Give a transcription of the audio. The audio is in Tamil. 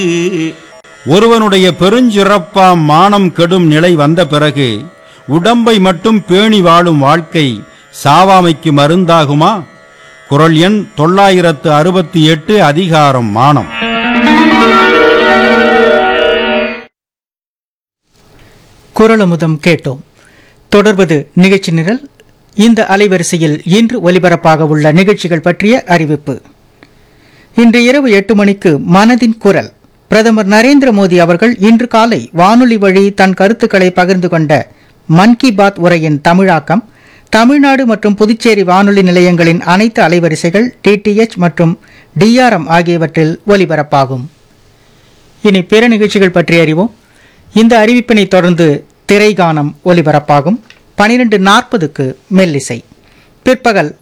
ஒருவனுடைய பெருஞ்சிறப்பாம் மானம் கெடும் நிலை வந்த பிறகு உடம்பை மட்டும் பேணி வாழும் வாழ்க்கை சாவாமைக்கு மருந்தாகுமா குரல் எண் தொள்ளாயிரத்து அறுபத்தி எட்டு அதிகாரம் மானம் குரலமுதம் கேட்டோம் தொடர்வது நிகழ்ச்சி நிரல் இந்த அலைவரிசையில் இன்று ஒலிபரப்பாக உள்ள நிகழ்ச்சிகள் பற்றிய அறிவிப்பு இன்று இரவு எட்டு மணிக்கு மனதின் குரல் பிரதமர் நரேந்திர மோடி அவர்கள் இன்று காலை வானொலி வழி தன் கருத்துக்களை பகிர்ந்து கொண்ட மன் கி பாத் உரையின் தமிழாக்கம் தமிழ்நாடு மற்றும் புதுச்சேரி வானொலி நிலையங்களின் அனைத்து அலைவரிசைகள் டிடிஎச் மற்றும் டிஆர்எம் ஆகியவற்றில் ஒலிபரப்பாகும் இனி பிற நிகழ்ச்சிகள் பற்றி அறிவோம் இந்த அறிவிப்பினை தொடர்ந்து திரைகானம் ஒலிபரப்பாகும் பனிரெண்டு நாற்பதுக்கு மெல்லிசை பிற்பகல்